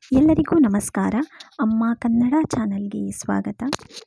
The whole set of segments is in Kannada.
ಎಲ್ಲರಿಗೂ ನಮಸ್ಕಾರ ಅಮ್ಮ ಕನ್ನಡ ಚಾನಲ್ಗೆ ಸ್ವಾಗತ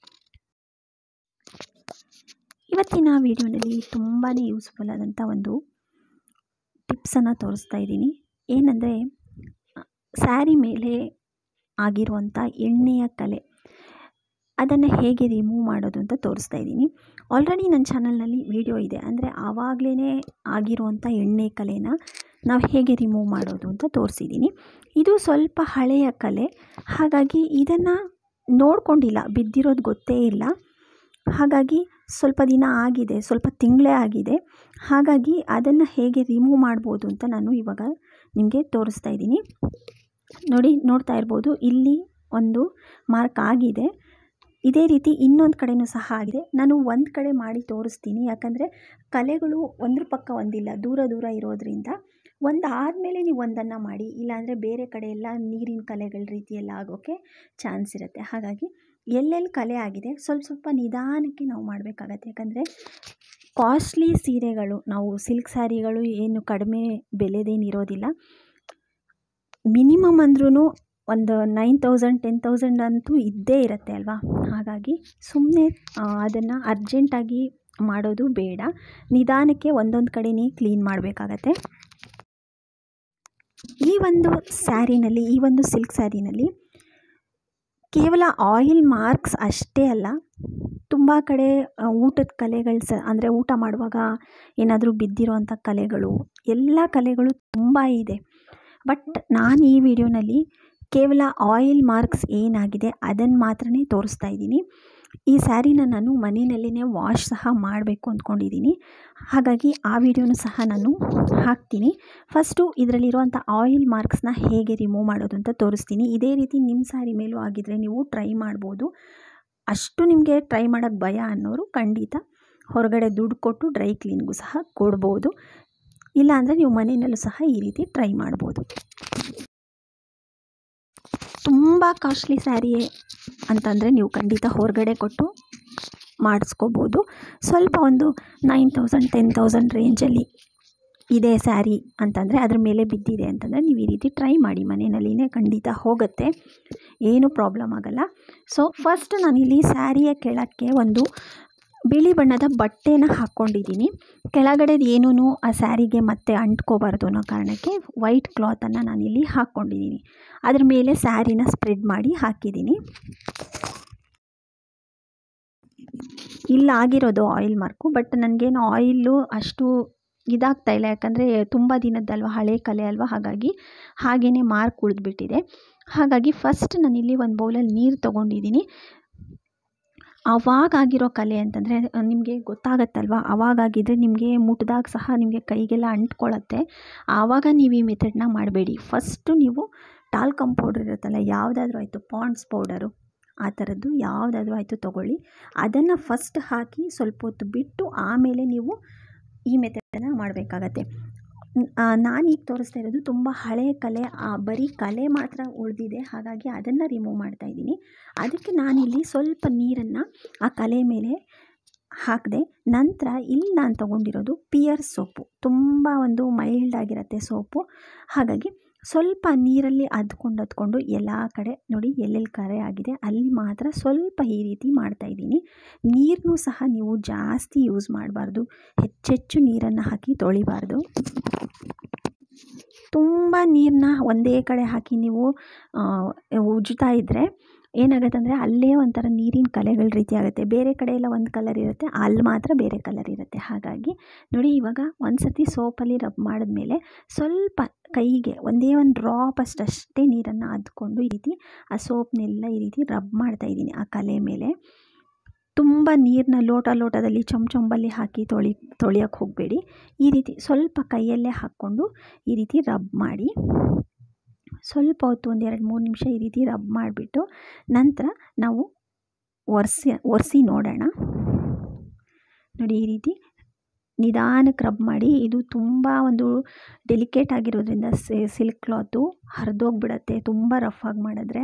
ಇವತ್ತಿನ ವಿಡಿಯೋನಲ್ಲಿ ತುಂಬಾ ಯೂಸ್ಫುಲ್ ಆದಂಥ ಒಂದು ಟಿಪ್ಸನ್ನು ತೋರಿಸ್ತಾ ಇದ್ದೀನಿ ಏನಂದರೆ ಸ್ಯಾರಿ ಮೇಲೆ ಆಗಿರುವಂಥ ಎಣ್ಣೆಯ ಕಲೆ ಅದನ್ನು ಹೇಗೆ ರಿಮೂವ್ ಮಾಡೋದು ಅಂತ ತೋರಿಸ್ತಾ ಇದ್ದೀನಿ ಆಲ್ರೆಡಿ ನನ್ನ ಚಾನಲ್ನಲ್ಲಿ ವಿಡಿಯೋ ಇದೆ ಅಂದರೆ ಆವಾಗಲೇ ಆಗಿರುವಂಥ ಎಣ್ಣೆ ಕಲೆನ ನಾವು ಹೇಗೆ ರಿಮೂವ್ ಮಾಡೋದು ಅಂತ ತೋರಿಸಿದ್ದೀನಿ ಇದು ಸ್ವಲ್ಪ ಹಳೆಯ ಕಲೆ ಹಾಗಾಗಿ ಇದನ್ನು ನೋಡ್ಕೊಂಡಿಲ್ಲ ಬಿದ್ದಿರೋದು ಗೊತ್ತೇ ಇಲ್ಲ ಹಾಗಾಗಿ ಸ್ವಲ್ಪ ದಿನ ಆಗಿದೆ ಸ್ವಲ್ಪ ತಿಂಗಳೇ ಆಗಿದೆ ಹಾಗಾಗಿ ಅದನ್ನು ಹೇಗೆ ರಿಮೂವ್ ಮಾಡ್ಬೋದು ಅಂತ ನಾನು ಇವಾಗ ನಿಮಗೆ ತೋರಿಸ್ತಾ ಇದ್ದೀನಿ ನೋಡಿ ನೋಡ್ತಾ ಇರ್ಬೋದು ಇಲ್ಲಿ ಒಂದು ಮಾರ್ಕ್ ಆಗಿದೆ ಇದೇ ರೀತಿ ಇನ್ನೊಂದು ಕಡೆಯೂ ಸಹ ಆಗಿದೆ ನಾನು ಒಂದು ಕಡೆ ಮಾಡಿ ತೋರಿಸ್ತೀನಿ ಯಾಕಂದರೆ ಕಲೆಗಳು ಒಂದ್ರ ಪಕ್ಕ ಒಂದಿಲ್ಲ ದೂರ ದೂರ ಇರೋದ್ರಿಂದ ಒಂದು ಆದಮೇಲೆ ನೀವು ಒಂದನ್ನು ಮಾಡಿ ಇಲ್ಲಾಂದರೆ ಬೇರೆ ಕಡೆ ಎಲ್ಲ ನೀರಿನ ಕಲೆಗಳ ರೀತಿಯೆಲ್ಲ ಆಗೋಕ್ಕೆ ಚಾನ್ಸ್ ಇರುತ್ತೆ ಹಾಗಾಗಿ ಎಲ್ಲೆಲ್ಲಿ ಕಲೆ ಆಗಿದೆ ಸ್ವಲ್ಪ ಸ್ವಲ್ಪ ನಿಧಾನಕ್ಕೆ ನಾವು ಮಾಡಬೇಕಾಗತ್ತೆ ಯಾಕಂದರೆ ಕಾಸ್ಟ್ಲಿ ಸೀರೆಗಳು ನಾವು ಸಿಲ್ಕ್ ಸ್ಯಾರಿಗಳು ಏನು ಕಡಿಮೆ ಬೆಲೆದೇನು ಇರೋದಿಲ್ಲ ಮಿನಿಮಮ್ ಅಂದ್ರೂ ಒಂದು ನೈನ್ ತೌಸಂಡ್ ಟೆನ್ ತೌಸಂಡ್ ಅಂತೂ ಇದ್ದೇ ಇರುತ್ತೆ ಅಲ್ವಾ ಹಾಗಾಗಿ ಸುಮ್ಮನೆ ಅದನ್ನು ಅರ್ಜೆಂಟಾಗಿ ಮಾಡೋದು ಬೇಡ ನಿಧಾನಕ್ಕೆ ಒಂದೊಂದು ಕಡೆನೇ ಕ್ಲೀನ್ ಮಾಡಬೇಕಾಗತ್ತೆ ಈ ಒಂದು ಸ್ಯಾರಿನಲ್ಲಿ ಈ ಒಂದು ಸಿಲ್ಕ್ ಸ್ಯಾರಿನಲ್ಲಿ ಕೇವಲ ಆಯಿಲ್ ಮಾರ್ಕ್ಸ್ ಅಷ್ಟೇ ಅಲ್ಲ ತುಂಬ ಕಡೆ ಊಟದ ಕಲೆಗಳು ಸ ಅಂದರೆ ಊಟ ಮಾಡುವಾಗ ಏನಾದರೂ ಬಿದ್ದಿರೋವಂಥ ಕಲೆಗಳು ಎಲ್ಲ ಕಲೆಗಳು ತುಂಬ ಇದೆ ಬಟ್ ನಾನು ಈ ವಿಡಿಯೋನಲ್ಲಿ ಕೇವಲ ಆಯಿಲ್ ಮಾರ್ಕ್ಸ್ ಏನಾಗಿದೆ ಅದನ್ನು ಮಾತ್ರನೇ ತೋರಿಸ್ತಾ ಇದ್ದೀನಿ ಈ ಸ್ಯಾರಿನ ನಾನು ಮನೆಯಲ್ಲೇ ವಾಶ್ ಸಹ ಮಾಡಬೇಕು ಅಂದ್ಕೊಂಡಿದ್ದೀನಿ ಹಾಗಾಗಿ ಆ ವಿಡಿಯೋನು ಸಹ ನಾನು ಹಾಕ್ತೀನಿ ಫಸ್ಟು ಇದರಲ್ಲಿರುವಂಥ ಆಯಿಲ್ ಮಾರ್ಕ್ಸ್ನ ಹೇಗೆ ರಿಮೂವ್ ಮಾಡೋದು ಅಂತ ತೋರಿಸ್ತೀನಿ ಇದೇ ರೀತಿ ನಿಮ್ಮ ಸ್ಯಾರಿ ಮೇಲೂ ಆಗಿದ್ದರೆ ನೀವು ಟ್ರೈ ಮಾಡ್ಬೋದು ಅಷ್ಟು ನಿಮಗೆ ಟ್ರೈ ಮಾಡೋಕ್ಕೆ ಭಯ ಅನ್ನೋರು ಖಂಡಿತ ಹೊರಗಡೆ ದುಡ್ಡು ಕೊಟ್ಟು ಡ್ರೈ ಕ್ಲೀನ್ಗೂ ಸಹ ಕೊಡ್ಬೋದು ಇಲ್ಲಾಂದರೆ ನೀವು ಮನೆಯಲ್ಲೂ ಸಹ ಈ ರೀತಿ ಟ್ರೈ ಮಾಡ್ಬೋದು ತುಂಬ ಕಾಸ್ಟ್ಲಿ ಸ್ಯಾರಿ ಅಂತಂದರೆ ನೀವು ಖಂಡಿತ ಹೊರಗಡೆ ಕೊಟ್ಟು ಮಾಡಿಸ್ಕೋಬೋದು ಸ್ವಲ್ಪ ಒಂದು ನೈನ್ ತೌಸಂಡ್ ಟೆನ್ ತೌಸಂಡ್ ರೇಂಜಲ್ಲಿ ಇದೆ ಸ್ಯಾರಿ ಅಂತಂದರೆ ಅದ್ರ ಮೇಲೆ ಬಿದ್ದಿದೆ ಅಂತಂದರೆ ನೀವು ಈ ರೀತಿ ಟ್ರೈ ಮಾಡಿ ಮನೆಯಲ್ಲಿನೇ ಖಂಡಿತ ಹೋಗುತ್ತೆ ಏನೂ ಪ್ರಾಬ್ಲಮ್ ಆಗೋಲ್ಲ ಸೊ ಫಸ್ಟ್ ನಾನಿಲ್ಲಿ ಸ್ಯಾರಿಯ ಕೆಳಕ್ಕೆ ಒಂದು ಬಿಳಿ ಬಣ್ಣದ ಬಟ್ಟೆನ ಹಾಕ್ಕೊಂಡಿದ್ದೀನಿ ಕೆಳಗಡೆದು ಏನೂ ಆ ಸ್ಯಾರಿಗೆ ಮತ್ತೆ ಅಂಟ್ಕೋಬಾರ್ದು ಅನ್ನೋ ಕಾರಣಕ್ಕೆ ವೈಟ್ ಕ್ಲಾತನ್ನು ನಾನಿಲ್ಲಿ ಹಾಕ್ಕೊಂಡಿದ್ದೀನಿ ಅದ್ರ ಮೇಲೆ ಸ್ಯಾರಿನ ಸ್ಪ್ರೆಡ್ ಮಾಡಿ ಹಾಕಿದ್ದೀನಿ ಇಲ್ಲ ಆಗಿರೋದು ಆಯಿಲ್ ಮಾರ್ಕು ಬಟ್ ನನಗೇನು ಆಯಿಲ್ಲು ಅಷ್ಟು ಇದಾಗ್ತಾ ಇಲ್ಲ ಯಾಕಂದರೆ ತುಂಬ ದಿನದ್ದಲ್ವ ಹಳೆ ಕಲೆ ಅಲ್ವಾ ಹಾಗಾಗಿ ಹಾಗೇ ಮಾರ್ಕ್ ಉಳಿದ್ಬಿಟ್ಟಿದೆ ಹಾಗಾಗಿ ಫಸ್ಟ್ ನಾನಿಲ್ಲಿ ಒಂದು ಬೌಲಲ್ಲಿ ನೀರು ತೊಗೊಂಡಿದ್ದೀನಿ ಆವಾಗಾಗಿರೋ ಕಲೆ ಅಂತಂದರೆ ನಿಮಗೆ ಗೊತ್ತಾಗತ್ತಲ್ವ ಆವಾಗಾಗಿದ್ದರೆ ನಿಮಗೆ ಮುಟ್ಟಿದಾಗ ಸಹ ನಿಮಗೆ ಕೈಗೆಲ್ಲ ಅಂಟ್ಕೊಳ್ಳುತ್ತೆ ಆವಾಗ ನೀವು ಈ ಮೆಥಡ್ನ ಮಾಡಬೇಡಿ ಫಸ್ಟು ನೀವು ಟಾಲ್ಕಮ್ ಪೌಡ್ರ್ ಇರುತ್ತಲ್ಲ ಯಾವುದಾದ್ರೂ ಆಯಿತು ಪಾಂಡ್ಸ್ ಪೌಡರು ಆ ಥರದ್ದು ಯಾವುದಾದ್ರೂ ಆಯಿತು ತೊಗೊಳ್ಳಿ ಅದನ್ನು ಫಸ್ಟ್ ಹಾಕಿ ಸ್ವಲ್ಪ ಹೊತ್ತು ಬಿಟ್ಟು ಆಮೇಲೆ ನೀವು ಈ ಮೆಥಡನ್ನು ಮಾಡಬೇಕಾಗತ್ತೆ ನಾನೀಗ ತೋರಿಸ್ತಾ ಇರೋದು ತುಂಬ ಹಳೆಯ ಕಲೆ ಬರೀ ಕಲೆ ಮಾತ್ರ ಉಳಿದಿದೆ ಹಾಗಾಗಿ ಅದನ್ನು ರಿಮೂವ್ ಮಾಡ್ತಾಯಿದ್ದೀನಿ ಅದಕ್ಕೆ ನಾನಿಲ್ಲಿ ಸ್ವಲ್ಪ ನೀರನ್ನು ಆ ಕಲೆ ಮೇಲೆ ಹಾಕಿದೆ ನಂತರ ಇಲ್ಲಿ ನಾನು ತೊಗೊಂಡಿರೋದು ಪಿಯರ್ ಸೋಪು ತುಂಬ ಒಂದು ಮೈಲ್ಡ್ ಆಗಿರುತ್ತೆ ಸೋಪು ಹಾಗಾಗಿ ಸ್ವಲ್ಪ ನೀರಲ್ಲಿ ಅದ್ಕೊಂಡು ಅದ್ಕೊಂಡು ಎಲ್ಲ ಕಡೆ ನೋಡಿ ಎಲ್ಲೆಲ್ಲಿ ಕರೆ ಆಗಿದೆ ಅಲ್ಲಿ ಮಾತ್ರ ಸ್ವಲ್ಪ ಈ ರೀತಿ ಮಾಡ್ತಾಯಿದ್ದೀನಿ ನೀರನ್ನೂ ಸಹ ನೀವು ಜಾಸ್ತಿ ಯೂಸ್ ಮಾಡಬಾರ್ದು ಹೆಚ್ಚೆಚ್ಚು ನೀರನ್ನು ಹಾಕಿ ತೊಳಿಬಾರ್ದು ತುಂಬ ನೀರನ್ನ ಒಂದೇ ಕಡೆ ಹಾಕಿ ನೀವು ಉಜ್ತಾ ಇದ್ದರೆ ಏನಾಗುತ್ತೆ ಅಂದರೆ ಅಲ್ಲೇ ಒಂಥರ ನೀರಿನ ಕಲೆಗಳ ರೀತಿ ಆಗುತ್ತೆ ಬೇರೆ ಕಡೆ ಎಲ್ಲ ಒಂದು ಕಲರ್ ಇರುತ್ತೆ ಅಲ್ಲಿ ಮಾತ್ರ ಬೇರೆ ಕಲರ್ ಇರುತ್ತೆ ಹಾಗಾಗಿ ನೋಡಿ ಇವಾಗ ಒಂದು ಸತಿ ಸೋಪಲ್ಲಿ ರಬ್ ಮಾಡಿದ್ಮೇಲೆ ಸ್ವಲ್ಪ ಕೈಗೆ ಒಂದೇ ಒಂದು ಡ್ರಾಪ್ ಅಷ್ಟಷ್ಟೇ ನೀರನ್ನು ಅದ್ಕೊಂಡು ಈ ರೀತಿ ಆ ಸೋಪ್ನೆಲ್ಲ ಈ ರೀತಿ ರಬ್ ಮಾಡ್ತಾಯಿದ್ದೀನಿ ಆ ಕಲೆ ಮೇಲೆ ತುಂಬ ನೀರನ್ನ ಲೋಟ ಲೋಟದಲ್ಲಿ ಚೊಂಬ್ ಚೊಂಬಲ್ಲಿ ಹಾಕಿ ತೊಳಿ ತೊಳಿಯೋಕ್ಕೆ ಹೋಗಬೇಡಿ ಈ ರೀತಿ ಸ್ವಲ್ಪ ಕೈಯಲ್ಲೇ ಹಾಕ್ಕೊಂಡು ಈ ರೀತಿ ರಬ್ ಮಾಡಿ ಸ್ವಲ್ಪ ಹೊತ್ತು ಒಂದು ಎರಡು ಮೂರು ನಿಮಿಷ ಈ ರೀತಿ ರಬ್ ಮಾಡಿಬಿಟ್ಟು ನಂತರ ನಾವು ಒರೆಸಿ ಒರೆಸಿ ನೋಡೋಣ ನೋಡಿ ಈ ರೀತಿ ನಿಧಾನಕ್ಕೆ ರಬ್ ಮಾಡಿ ಇದು ತುಂಬ ಒಂದು ಡೆಲಿಕೇಟ್ ಆಗಿರೋದ್ರಿಂದ ಸಿಲ್ಕ್ ಕ್ಲಾತು ಹರಿದೋಗ್ಬಿಡತ್ತೆ ತುಂಬ ರಫ್ ಆಗಿ ಮಾಡಿದ್ರೆ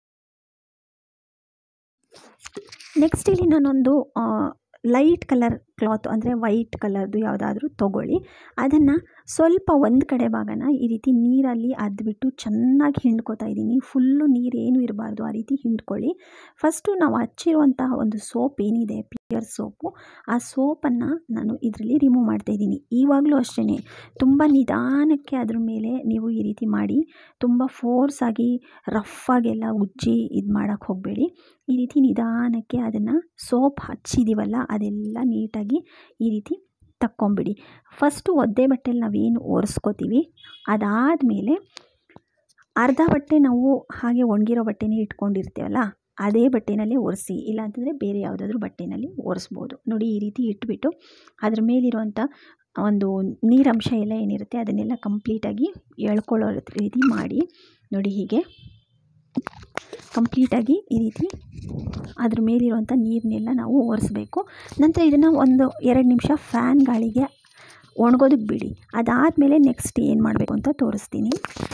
ನೆಕ್ಸ್ಟ್ ಇಲ್ಲಿ ನಾನೊಂದು ಲೈಟ್ ಕಲರ್ ಕ್ಲಾತ್ ಅಂದರೆ ವೈಟ್ ಕಲರ್ದು ಯಾವುದಾದ್ರೂ ತೊಗೊಳ್ಳಿ ಅದನ್ನು ಸ್ವಲ್ಪ ಒಂದು ಕಡೆ ಭಾಗನ ಈ ರೀತಿ ನೀರಲ್ಲಿ ಅದ್ಬಿಟ್ಟು ಚೆನ್ನಾಗಿ ಹಿಂಡ್ಕೊತಾ ಇದ್ದೀನಿ ಫುಲ್ಲು ನೀರೇನು ಇರಬಾರ್ದು ಆ ರೀತಿ ಹಿಂಡ್ಕೊಳ್ಳಿ ಫಸ್ಟು ನಾವು ಹಚ್ಚಿರುವಂತಹ ಒಂದು ಸೋಪ್ ಏನಿದೆ ಪಿಯರ್ ಸೋಪು ಆ ಸೋಪನ್ನು ನಾನು ಇದರಲ್ಲಿ ರಿಮೂವ್ ಮಾಡ್ತಾಯಿದ್ದೀನಿ ಇವಾಗಲೂ ಅಷ್ಟೇ ತುಂಬ ನಿಧಾನಕ್ಕೆ ಅದ್ರ ಮೇಲೆ ನೀವು ಈ ರೀತಿ ಮಾಡಿ ತುಂಬ ಫೋರ್ಸ್ ಆಗಿ ರಫ್ ಆಗೆಲ್ಲ ಉಜ್ಜಿ ಇದು ಮಾಡೋಕ್ಕೆ ಹೋಗಬೇಡಿ ಈ ರೀತಿ ನಿಧಾನಕ್ಕೆ ಅದನ್ನು ಸೋಪ್ ಹಚ್ಚಿದ್ದೀವಲ್ಲ ಅದೆಲ್ಲ ನೀಟಾಗಿ ಈ ರೀತಿ ತಕ್ಕೊಂಬಿಡಿ ಫಸ್ಟು ಒದ್ದೆ ಬಟ್ಟೆಲಿ ನಾವೇನು ಒರೆಸ್ಕೋತೀವಿ ಅದಾದಮೇಲೆ ಅರ್ಧ ಬಟ್ಟೆ ನಾವು ಹಾಗೆ ಒಣಗಿರೋ ಬಟ್ಟೆನೇ ಇಟ್ಕೊಂಡಿರ್ತೀವಲ್ಲ ಅದೇ ಬಟ್ಟೆನಲ್ಲೇ ಒರೆಸಿ ಇಲ್ಲಾಂತಂದರೆ ಬೇರೆ ಯಾವುದಾದ್ರೂ ಬಟ್ಟೆನಲ್ಲಿ ಒರೆಸ್ಬೋದು ನೋಡಿ ಈ ರೀತಿ ಇಟ್ಬಿಟ್ಟು ಅದ್ರ ಮೇಲಿರುವಂಥ ಒಂದು ನೀರಂಶ ಎಲ್ಲ ಏನಿರುತ್ತೆ ಅದನ್ನೆಲ್ಲ ಕಂಪ್ಲೀಟಾಗಿ ಎಳ್ಕೊಳ್ಳೋ ರೀತಿ ಮಾಡಿ ನೋಡಿ ಹೀಗೆ ಕಂಪ್ಲೀಟಾಗಿ ಈ ರೀತಿ ಅದ್ರ ಮೇಲಿರುವಂಥ ನೀರನ್ನೆಲ್ಲ ನಾವು ಒರೆಸ್ಬೇಕು ನಂತರ ಇದನ್ನು ಒಂದು ಎರಡು ನಿಮಿಷ ಫ್ಯಾನ್ ಗಾಳಿಗೆ ಒಣಗೋದಕ್ಕೆ ಬಿಡಿ ಅದಾದಮೇಲೆ ನೆಕ್ಸ್ಟ್ ಏನು ಮಾಡಬೇಕು ಅಂತ ತೋರಿಸ್ತೀನಿ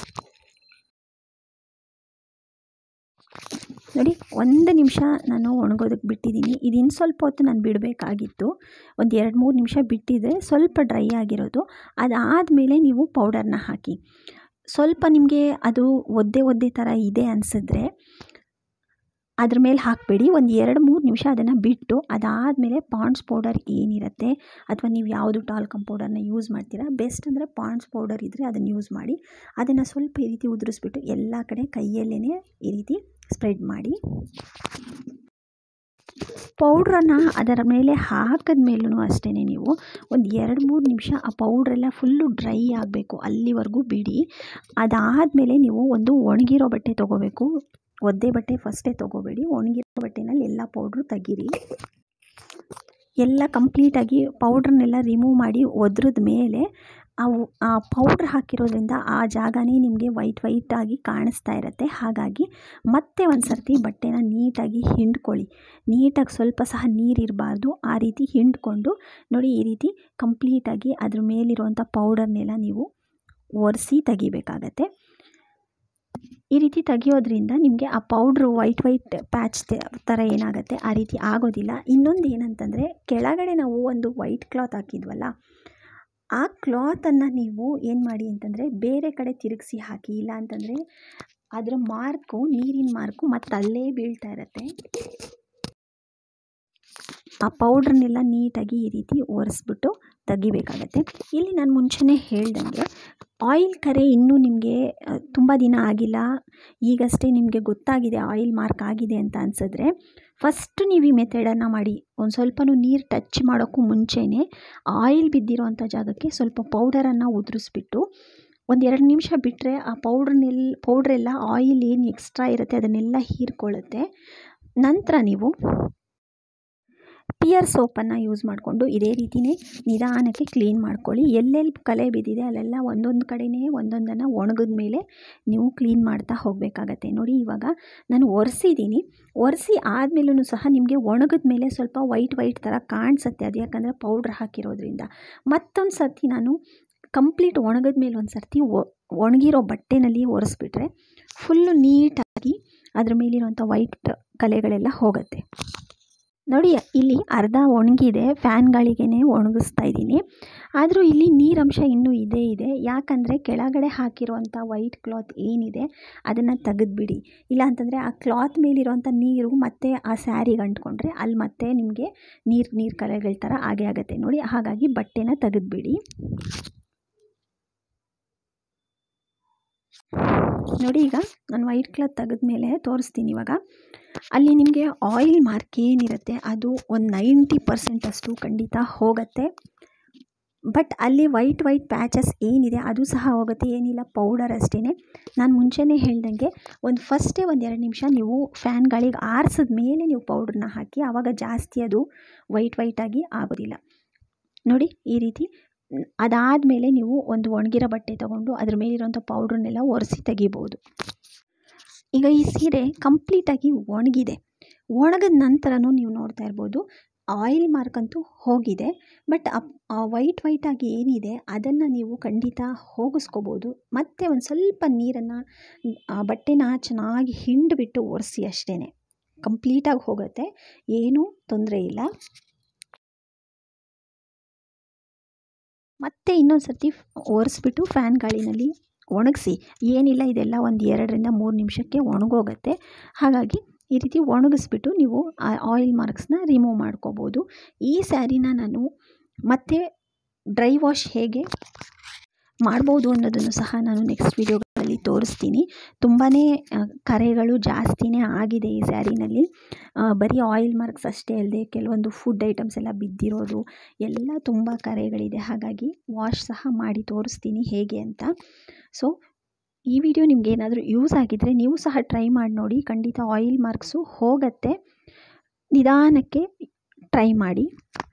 ನೋಡಿ ಒಂದು ನಿಮಿಷ ನಾನು ಒಣಗೋದಕ್ಕೆ ಬಿಟ್ಟಿದ್ದೀನಿ ಇದು ಇನ್ನು ಸ್ವಲ್ಪ ಹೊತ್ತು ನಾನು ಬಿಡಬೇಕಾಗಿತ್ತು ಒಂದು ಎರಡು ಮೂರು ನಿಮಿಷ ಬಿಟ್ಟಿದ್ರೆ ಸ್ವಲ್ಪ ಡ್ರೈ ಆಗಿರೋದು ಅದಾದಮೇಲೆ ನೀವು ಪೌಡರ್ನ ಹಾಕಿ ಸ್ವಲ್ಪ ನಿಮಗೆ ಅದು ಒದ್ದೆ ಒದ್ದೆ ಥರ ಇದೆ ಅನಿಸಿದ್ರೆ ಅದ್ರ ಮೇಲೆ ಹಾಕಬೇಡಿ ಒಂದು ಎರಡು ಮೂರು ನಿಮಿಷ ಅದನ್ನು ಬಿಟ್ಟು ಅದಾದಮೇಲೆ ಪಾಂಡ್ಸ್ ಪೌಡರ್ ಏನಿರುತ್ತೆ ಅಥವಾ ನೀವು ಯಾವುದು ಟಾಲ್ಕಮ್ ಪೌಡರ್ನ ಯೂಸ್ ಮಾಡ್ತೀರಾ ಬೆಸ್ಟ್ ಅಂದರೆ ಪಾಂಡ್ಸ್ ಪೌಡರ್ ಇದ್ದರೆ ಅದನ್ನು ಯೂಸ್ ಮಾಡಿ ಅದನ್ನು ಸ್ವಲ್ಪ ಈ ರೀತಿ ಉದುರಿಸ್ಬಿಟ್ಟು ಎಲ್ಲ ಕಡೆ ಕೈಯಲ್ಲೇ ಈ ರೀತಿ ಸ್ಪ್ರೆಡ್ ಮಾಡಿ ಪೌಡ್ರನ್ನು ಅದರ ಮೇಲೆ ಹಾಕಿದ ಮೇಲೂ ಅಷ್ಟೇ ನೀವು ಒಂದು ಎರಡು ಮೂರು ನಿಮಿಷ ಆ ಪೌಡ್ರೆಲ್ಲ ಫುಲ್ಲು ಡ್ರೈ ಆಗಬೇಕು ಅಲ್ಲಿವರೆಗೂ ಬಿಡಿ ಅದಾದಮೇಲೆ ನೀವು ಒಂದು ಒಣಗಿರೋ ಬಟ್ಟೆ ತೊಗೋಬೇಕು ಒದ್ದೆ ಬಟ್ಟೆ ಫಸ್ಟೇ ತೊಗೋಬೇಡಿ ಒಣಗಿರೋ ಬಟ್ಟೆನಲ್ಲಿ ಎಲ್ಲ ಪೌಡ್ರು ತೆಗೀರಿ ಎಲ್ಲ ಕಂಪ್ಲೀಟಾಗಿ ಪೌಡ್ರನ್ನೆಲ್ಲ ರಿಮೂವ್ ಮಾಡಿ ಒದ್ರದ ಮೇಲೆ ಅವು ಆ ಪೌಡ್ರ್ ಹಾಕಿರೋದ್ರಿಂದ ಆ ಜಾಗನೇ ನಿಮಗೆ ವೈಟ್ ವೈಟಾಗಿ ಕಾಣಿಸ್ತಾ ಇರುತ್ತೆ ಹಾಗಾಗಿ ಮತ್ತೆ ಒಂದು ಸರ್ತಿ ಬಟ್ಟೆನ ನೀಟಾಗಿ ಹಿಂಡ್ಕೊಳ್ಳಿ ನೀಟಾಗಿ ಸ್ವಲ್ಪ ಸಹ ನೀರಿರಬಾರ್ದು ಆ ರೀತಿ ಹಿಂಡ್ಕೊಂಡು ನೋಡಿ ಈ ರೀತಿ ಕಂಪ್ಲೀಟಾಗಿ ಅದ್ರ ಮೇಲಿರುವಂಥ ಪೌಡರ್ನೆಲ್ಲ ನೀವು ಒರೆಸಿ ತೆಗಿಬೇಕಾಗತ್ತೆ ಈ ರೀತಿ ತೆಗಿಯೋದ್ರಿಂದ ನಿಮಗೆ ಆ ಪೌಡ್ರು ವೈಟ್ ವೈಟ್ ಪ್ಯಾಚ್ ಥರ ಏನಾಗುತ್ತೆ ಆ ರೀತಿ ಆಗೋದಿಲ್ಲ ಇನ್ನೊಂದು ಏನಂತಂದರೆ ಕೆಳಗಡೆ ನಾವು ಒಂದು ವೈಟ್ ಕ್ಲಾತ್ ಹಾಕಿದ್ವಲ್ಲ ಆ ಕ್ಲಾತನ್ನು ನೀವು ಏನು ಮಾಡಿ ಅಂತಂದರೆ ಬೇರೆ ಕಡೆ ತಿರುಗಿಸಿ ಹಾಕಿ ಇಲ್ಲ ಅಂತಂದರೆ ಅದರ ಮಾರ್ಕು ನೀರಿನ ಮಾರ್ಕು ಮತ್ತು ಅಲ್ಲೇ ಬೀಳ್ತಾ ಇರುತ್ತೆ ಆ ಪೌಡ್ರನ್ನೆಲ್ಲ ನೀಟಾಗಿ ಈ ರೀತಿ ಒರೆಸ್ಬಿಟ್ಟು ತೆಗಿಬೇಕಾಗತ್ತೆ ಇಲ್ಲಿ ನಾನು ಮುಂಚೆನೇ ಹೇಳ್ದಂಗೆ ಆಯಿಲ್ ಕರೆ ಇನ್ನೂ ನಿಮಗೆ ತುಂಬ ದಿನ ಆಗಿಲ್ಲ ಈಗಷ್ಟೇ ನಿಮಗೆ ಗೊತ್ತಾಗಿದೆ ಆಯಿಲ್ ಮಾರ್ಕ್ ಆಗಿದೆ ಅಂತ ಅನಿಸಿದ್ರೆ ಫಸ್ಟ್ ನೀವು ಈ ಮೆಥಡನ್ನು ಮಾಡಿ ಒಂದು ಸ್ವಲ್ಪನೂ ನೀರು ಟಚ್ ಮಾಡೋಕ್ಕೂ ಮುಂಚೆನೇ ಆಯಿಲ್ ಬಿದ್ದಿರೋವಂಥ ಜಾಗಕ್ಕೆ ಸ್ವಲ್ಪ ಪೌಡರನ್ನು ಉದುರಿಸ್ಬಿಟ್ಟು ಒಂದು ಎರಡು ನಿಮಿಷ ಬಿಟ್ಟರೆ ಆ ಪೌಡ್ರನ್ನೆಲ್ಲ ಪೌಡ್ರೆಲ್ಲ ಆಯಿಲ್ ಏನು ಎಕ್ಸ್ಟ್ರಾ ಇರುತ್ತೆ ಅದನ್ನೆಲ್ಲ ಹೀರ್ಕೊಳ್ಳುತ್ತೆ ನಂತರ ನೀವು ಪಿಯರ್ ಸೋಪನ್ನು ಯೂಸ್ ಮಾಡಿಕೊಂಡು ಇದೇ ರೀತಿಯೇ ನಿಧಾನಕ್ಕೆ ಕ್ಲೀನ್ ಮಾಡ್ಕೊಳ್ಳಿ ಎಲ್ಲೆಲ್ಲಿ ಕಲೆ ಬಿದ್ದಿದೆ ಅಲ್ಲೆಲ್ಲ ಒಂದೊಂದು ಕಡೆಯೇ ಒಂದೊಂದನ್ನು ಒಣಗಿದ ಮೇಲೆ ನೀವು ಕ್ಲೀನ್ ಮಾಡ್ತಾ ಹೋಗಬೇಕಾಗತ್ತೆ ನೋಡಿ ಇವಾಗ ನಾನು ಒರೆಸಿದ್ದೀನಿ ಒರೆಸಿ ಆದಮೇಲೂ ಸಹ ನಿಮಗೆ ಒಣಗಿದ ಮೇಲೆ ಸ್ವಲ್ಪ ವೈಟ್ ವೈಟ್ ಥರ ಕಾಣಿಸುತ್ತೆ ಅದು ಯಾಕಂದರೆ ಪೌಡ್ರ್ ಹಾಕಿರೋದ್ರಿಂದ ಮತ್ತೊಂದು ಸರ್ತಿ ನಾನು ಕಂಪ್ಲೀಟ್ ಒಣಗಿದ ಮೇಲೆ ಒಂದು ಸರ್ತಿ ಒಣಗಿರೋ ಬಟ್ಟೆನಲ್ಲಿ ಒರೆಸ್ಬಿಟ್ರೆ ಫುಲ್ಲು ನೀಟಾಗಿ ಅದ್ರ ಮೇಲಿರುವಂಥ ವೈಟ್ ಕಲೆಗಳೆಲ್ಲ ಹೋಗುತ್ತೆ ನೋಡಿ ಇಲ್ಲಿ ಅರ್ಧ ಒಣಗಿದೆ ಫ್ಯಾನ್ ಗಾಳಿಗೆ ಒಣಗಿಸ್ತಾ ಇದ್ದೀನಿ ಆದರೂ ಇಲ್ಲಿ ನೀರಂಶ ಇನ್ನೂ ಇದೇ ಇದೆ ಯಾಕಂದರೆ ಕೆಳಗಡೆ ಹಾಕಿರುವಂಥ ವೈಟ್ ಕ್ಲಾತ್ ಏನಿದೆ ಅದನ್ನು ತೆಗೆದುಬಿಡಿ ಇಲ್ಲ ಅಂತಂದರೆ ಆ ಕ್ಲಾತ್ ಮೇಲಿರುವಂಥ ನೀರು ಮತ್ತೆ ಆ ಸ್ಯಾರಿಗೆ ಅಂಟ್ಕೊಂಡ್ರೆ ಅಲ್ಲಿ ಮತ್ತೆ ನಿಮಗೆ ನೀರು ನೀರು ಕಲೆಗಳ ಥರ ಆಗೇ ಆಗುತ್ತೆ ನೋಡಿ ಹಾಗಾಗಿ ಬಟ್ಟೆನ ತೆಗೆದುಬಿಡಿ ನೋಡಿ ಈಗ ನಾನು ವೈಟ್ ಕ್ಲಾತ್ ತೆಗೆದ್ಮೇಲೆ ತೋರಿಸ್ತೀನಿ ಇವಾಗ ಅಲ್ಲಿ ನಿಮಗೆ ಆಯಿಲ್ ಮಾರ್ಕ್ ಏನಿರುತ್ತೆ ಅದು ಒಂದು ನೈಂಟಿ ಪರ್ಸೆಂಟ್ ಅಷ್ಟು ಖಂಡಿತ ಹೋಗುತ್ತೆ ಬಟ್ ಅಲ್ಲಿ ವೈಟ್ ವೈಟ್ ಪ್ಯಾಚಸ್ ಏನಿದೆ ಅದು ಸಹ ಹೋಗುತ್ತೆ ಏನಿಲ್ಲ ಪೌಡರ್ ಅಷ್ಟೇ ನಾನು ಮುಂಚೆನೇ ಹೇಳ್ದಂಗೆ ಒಂದು ಫಸ್ಟೇ ಒಂದು ಎರಡು ನಿಮಿಷ ನೀವು ಫ್ಯಾನ್ ಗಾಳಿಗೆ ಆರಿಸಿದ ಮೇಲೆ ನೀವು ಪೌಡ್ರನ್ನ ಹಾಕಿ ಆವಾಗ ಜಾಸ್ತಿ ಅದು ವೈಟ್ ವೈಟಾಗಿ ಆಗೋದಿಲ್ಲ ನೋಡಿ ಈ ರೀತಿ ಅದಾದಮೇಲೆ ನೀವು ಒಂದು ಒಣಗಿರೋ ಬಟ್ಟೆ ತೊಗೊಂಡು ಅದ್ರ ಮೇಲಿರೋಂಥ ಪೌಡ್ರನ್ನೆಲ್ಲ ಒರೆಸಿ ತೆಗಿಬೋದು ಈಗ ಈ ಸೀರೆ ಕಂಪ್ಲೀಟಾಗಿ ಒಣಗಿದೆ ಒಣಗಿದ ನಂತರನೂ ನೀವು ನೋಡ್ತಾ ಇರ್ಬೋದು ಆಯಿಲ್ ಮಾರ್ಕ್ ಅಂತೂ ಹೋಗಿದೆ ಬಟ್ ಆ ವೈಟ್ ವೈಟಾಗಿ ಏನಿದೆ ಅದನ್ನು ನೀವು ಖಂಡಿತ ಹೋಗಿಸ್ಕೋಬೋದು ಮತ್ತು ಒಂದು ಸ್ವಲ್ಪ ನೀರನ್ನು ಆ ಬಟ್ಟೆನ ಚೆನ್ನಾಗಿ ಹಿಂಡಿಬಿಟ್ಟು ಒರೆಸಿ ಅಷ್ಟೇ ಕಂಪ್ಲೀಟಾಗಿ ಹೋಗುತ್ತೆ ಏನೂ ತೊಂದರೆ ಇಲ್ಲ ಮತ್ತೆ ಇನ್ನೊಂದು ಸರ್ತಿ ಒರೆಸ್ಬಿಟ್ಟು ಫ್ಯಾನ್ ಗಾಳಿನಲ್ಲಿ ಒಣಗಿಸಿ ಏನಿಲ್ಲ ಇದೆಲ್ಲ ಒಂದು ಎರಡರಿಂದ ಮೂರು ನಿಮಿಷಕ್ಕೆ ಒಣಗೋಗುತ್ತೆ ಹಾಗಾಗಿ ಈ ರೀತಿ ಒಣಗಿಸ್ಬಿಟ್ಟು ನೀವು ಆ ಆಯಿಲ್ ಮಾರ್ಕ್ಸ್ನ ರಿಮೂವ್ ಮಾಡ್ಕೋಬೋದು ಈ ಸ್ಯಾರಿನ ನಾನು ಮತ್ತೆ ಡ್ರೈ ವಾಶ್ ಹೇಗೆ ಮಾಡ್ಬೋದು ಅನ್ನೋದನ್ನು ಸಹ ನಾನು ನೆಕ್ಸ್ಟ್ ವೀಡಿಯೋಗಳಲ್ಲಿ ತೋರಿಸ್ತೀನಿ ತುಂಬಾ ಕರೆಗಳು ಜಾಸ್ತಿನೇ ಆಗಿದೆ ಈ ಸ್ಯಾರಿನಲ್ಲಿ ಬರೀ ಆಯಿಲ್ ಮಾರ್ಕ್ಸ್ ಅಷ್ಟೇ ಅಲ್ಲದೆ ಕೆಲವೊಂದು ಫುಡ್ ಐಟಮ್ಸ್ ಎಲ್ಲ ಬಿದ್ದಿರೋದು ಎಲ್ಲ ತುಂಬ ಕರೆಗಳಿದೆ ಹಾಗಾಗಿ ವಾಶ್ ಸಹ ಮಾಡಿ ತೋರಿಸ್ತೀನಿ ಹೇಗೆ ಅಂತ ಸೊ ಈ ವಿಡಿಯೋ ನಿಮ್ಗೆ ಏನಾದರೂ ಯೂಸ್ ಆಗಿದ್ದರೆ ನೀವು ಸಹ ಟ್ರೈ ಮಾಡಿ ನೋಡಿ ಖಂಡಿತ ಆಯಿಲ್ ಮಾರ್ಕ್ಸು ಹೋಗುತ್ತೆ ನಿಧಾನಕ್ಕೆ ಟ್ರೈ ಮಾಡಿ